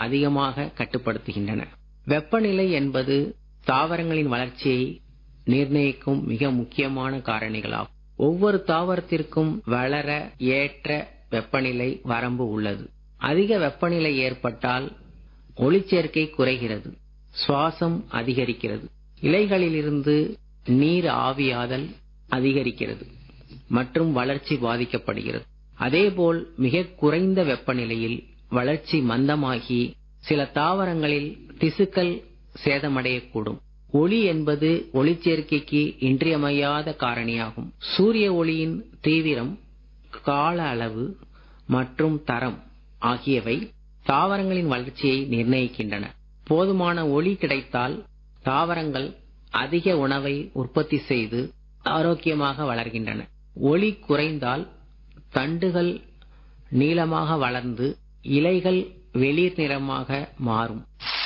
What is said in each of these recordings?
அதிகமாக கட்டுப்படுத்துகின்றன வெப்பநிலை என்பது தாவரங்களின் வளர்ச்சியை நிர்ணயிக்கும் மிக முக்கியமான காரணிகளாகும் ஒவ்வொரு தாவரத்திற்கும் வளர ஏற்ற வெப்பநிலை வரம்பு உள்ளது அதிக வெப்பநிலை ஏற்பட்டால் ஒளிச்சேர்க்கை குறைகிறது சுவாசம் அதிகரிக்கிறது இலைகளிலிருந்து நீர் ஆவியாதல் அதிகரிக்கிறது மற்றும் வளர்ச்சி பாதிக்கப்படுகிறது அதேபோல் மிக குறைந்த வெப்பநிலையில் வளர்ச்சி மந்தமாகி சில தாவரங்களில் திசுக்கள் சேதமடையக்கூடும் ஒளி என்பது ஒளிச்சேர்க்கைக்கு இன்றியமையாத காரணியாகும் சூரிய ஒளியின் தீவிரம் கால அளவு மற்றும் தரம் ஆகியவை தாவரங்களின் வளர்ச்சியை நிர்ணயிக்கின்றன போதுமான ஒளி கிடைத்தால் தாவரங்கள் அதிக உணவை உற்பத்தி செய்து ஆரோக்கியமாக வளர்கின்றன ஒளி குறைந்தால் தண்டுகள் நீளமாக வளர்ந்து இலைகள் வெளிர் நிறமாக மாறும்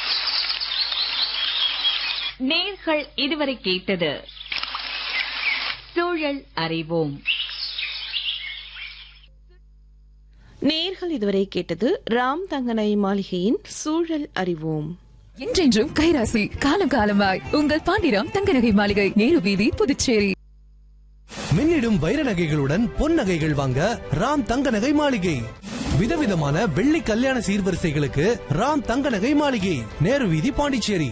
நேர்கள் இதுவரை கேட்டது சூழல் அறிவோம் நேர்கள் இதுவரை கேட்டது ராம் தங்கனை மாளிகையின் சூழல் அறிவோம் என்றென்றும் கைராசி காலம் காலமாய் உங்கள் பாண்டிராம் தங்கநகை மாளிகை நேரு வீதி புதுச்சேரி மின்னிடும் வைர நகைகளுடன் பொன் நகைகள் வாங்க ராம் தங்க நகை மாளிகை விதவிதமான வெள்ளி கல்யாண சீர்வரிசைகளுக்கு ராம் தங்க நகை மாளிகை நேரு வீதி பாண்டிச்சேரி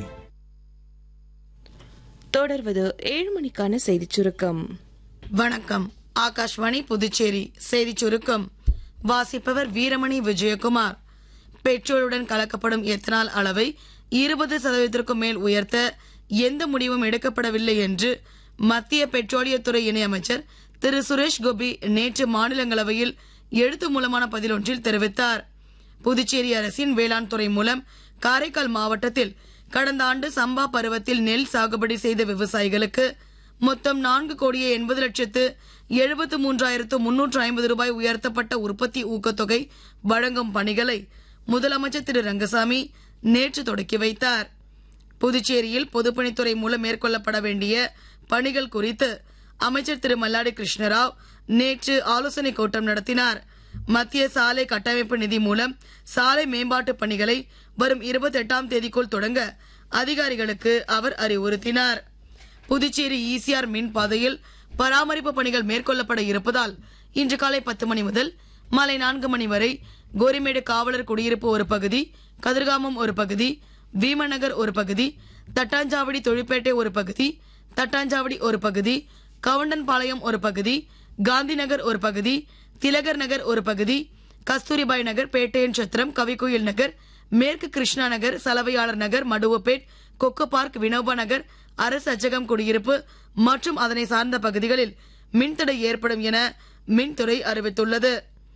தொடர்வது ஏழு மணிக்கான செய்திச் சுருக்கம் வணக்கம் ஆகாஷ்வாணி புதுச்சேரி செய்திச் சுருக்கம் வாசிப்பவர் வீரமணி விஜயகுமார் பெட்ரோலுடன் கலக்கப்படும் எத்தனால் அளவை இருபது சதவீதத்திற்கும் மேல் உயர்த்த எந்த முடிவும் எடுக்கப்படவில்லை என்று மத்திய பெட்ரோலியத்துறை இணையமைச்சர் திரு சுரேஷ் கோபி நேற்று மாநிலங்களவையில் எழுத்து மூலமான பதிலொன்றில் தெரிவித்தார் புதுச்சேரி அரசின் வேளாண் துறை மூலம் காரைக்கால் மாவட்டத்தில் கடந்த ஆண்டு சம்பா பருவத்தில் நெல் சாகுபடி செய்த விவசாயிகளுக்கு மொத்தம் நான்கு கோடியே எண்பது லட்சத்து எழுபத்து மூன்றாயிரத்து முன்னூற்று ஐம்பது ரூபாய் உயர்த்தப்பட்ட உற்பத்தி ஊக்கத்தொகை வழங்கும் பணிகளை முதலமைச்சர் திரு ரங்கசாமி நேற்று தொடக்கி வைத்தார் புதுச்சேரியில் பொதுப்பணித்துறை மூலம் மேற்கொள்ளப்பட வேண்டிய பணிகள் குறித்து அமைச்சர் திரு மல்லாடி கிருஷ்ணராவ் நேற்று ஆலோசனை கூட்டம் நடத்தினார் மத்திய சாலை கட்டமைப்பு நிதி மூலம் சாலை மேம்பாட்டு பணிகளை வரும் இருபத்தி எட்டாம் தேதிக்குள் தொடங்க அதிகாரிகளுக்கு அவர் அறிவுறுத்தினார் புதுச்சேரி ஈசிஆர் மின் பாதையில் பராமரிப்பு பணிகள் மேற்கொள்ளப்பட இருப்பதால் இன்று காலை பத்து மணி முதல் மாலை நான்கு மணி வரை கோரிமேடு காவலர் குடியிருப்பு ஒரு பகுதி கதிர்காமம் ஒரு பகுதி வீமநகர் ஒரு பகுதி தட்டாஞ்சாவடி தொழிற்பேட்டை ஒரு பகுதி தட்டாஞ்சாவடி ஒரு பகுதி கவுண்டன்பாளையம் ஒரு பகுதி காந்தி நகர் ஒரு பகுதி திலகர் நகர் ஒரு பகுதி கஸ்தூரிபாய் நகர் பேட்டையன் சத்திரம் கவிக்குயில் நகர் மேற்கு கிருஷ்ணா நகர் சலவையாளர் நகர் மடுவப்பேட் கொக்கு பார்க் வினோபா நகர் அரசு அச்சகம் குடியிருப்பு மற்றும் அதனை சார்ந்த பகுதிகளில் மின்தடை ஏற்படும் என மின்துறை அறிவித்துள்ளது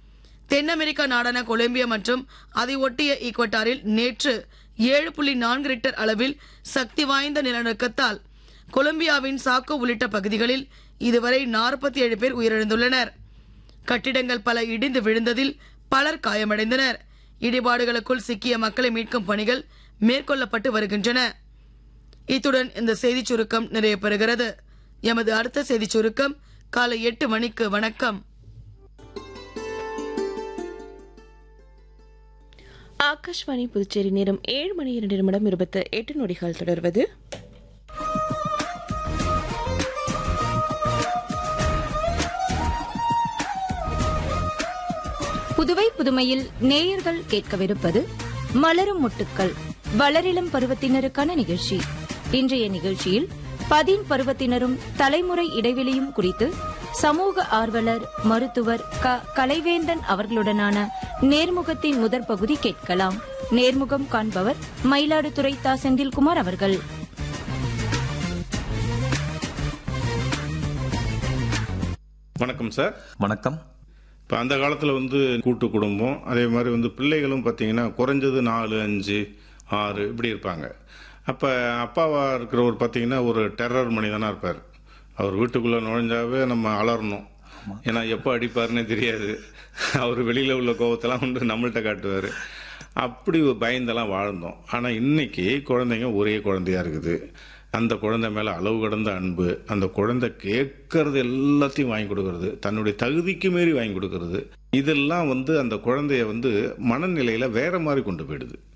தென் அமெரிக்கா நாடான கொலம்பியா மற்றும் அதை ஒட்டிய ஈக்வட்டாரில் நேற்று ஏழு புள்ளி நான்கு ரிக்டர் அளவில் சக்தி வாய்ந்த நிலநடுக்கத்தால் கொலம்பியாவின் சாக்கோ உள்ளிட்ட பகுதிகளில் இதுவரை நாற்பத்தி ஏழு பேர் உயிரிழந்துள்ளனர் கட்டிடங்கள் பல இடிந்து விழுந்ததில் பலர் காயமடைந்தனர் இடிபாடுகளுக்குள் சிக்கிய மக்களை மீட்கும் பணிகள் மேற்கொள்ளப்பட்டு வருகின்றன இத்துடன் இந்த செய்திச் சுருக்கம் நிறைவு பெறுகிறது எமது அடுத்த செய்திச் சுருக்கம் காலை எட்டு மணிக்கு வணக்கம் ஆகாஷ்வாணி புதுச்சேரி நேரம் ஏழு மணி இரண்டு நிமிடம் இருபத்தி எட்டு நொடிகள் தொடர்வது புதுவை புதுமையில் நேயர்கள் கேட்கவிருப்பது மலரும் முட்டுக்கள் வளரிளம் பருவத்தினருக்கான நிகழ்ச்சி இன்றைய நிகழ்ச்சியில் பதின் பருவத்தினரும் தலைமுறை இடைவெளியும் குறித்து சமூக ஆர்வலர் மருத்துவர் க கலைவேந்தன் அவர்களுடனான நேர்முகத்தின் முதற் பகுதி கேட்கலாம் நேர்முகம் காண்பவர் மயிலாடுதுறை தா செந்தில்குமார் அவர்கள் வணக்கம் சார் வணக்கம் இப்போ அந்த காலத்தில் வந்து கூட்டு குடும்பம் அதே மாதிரி வந்து பிள்ளைகளும் பார்த்தீங்கன்னா குறைஞ்சது நாலு அஞ்சு ஆறு இப்படி இருப்பாங்க அப்போ அப்பாவாக இருக்கிறவர் பார்த்தீங்கன்னா ஒரு டெரர் மனிதனாக இருப்பார் அவர் வீட்டுக்குள்ளே நுழைஞ்சாவே நம்ம அலறணும் ஏன்னா எப்போ அடிப்பாருன்னே தெரியாது அவர் வெளியில் உள்ள கோபத்தெல்லாம் வந்து நம்மள்கிட்ட காட்டுவார் அப்படி பயந்தெல்லாம் வாழ்ந்தோம் ஆனால் இன்னைக்கு குழந்தைங்க ஒரே குழந்தையா இருக்குது அந்த குழந்தை மேலே அளவு கடந்த அன்பு அந்த குழந்தை கேட்கறது எல்லாத்தையும் வாங்கி கொடுக்கறது தன்னுடைய தகுதிக்கு மீறி வாங்கி கொடுக்கறது இதெல்லாம் வந்து அந்த குழந்தைய வந்து மனநிலையில வேற மாதிரி கொண்டு போயிடுது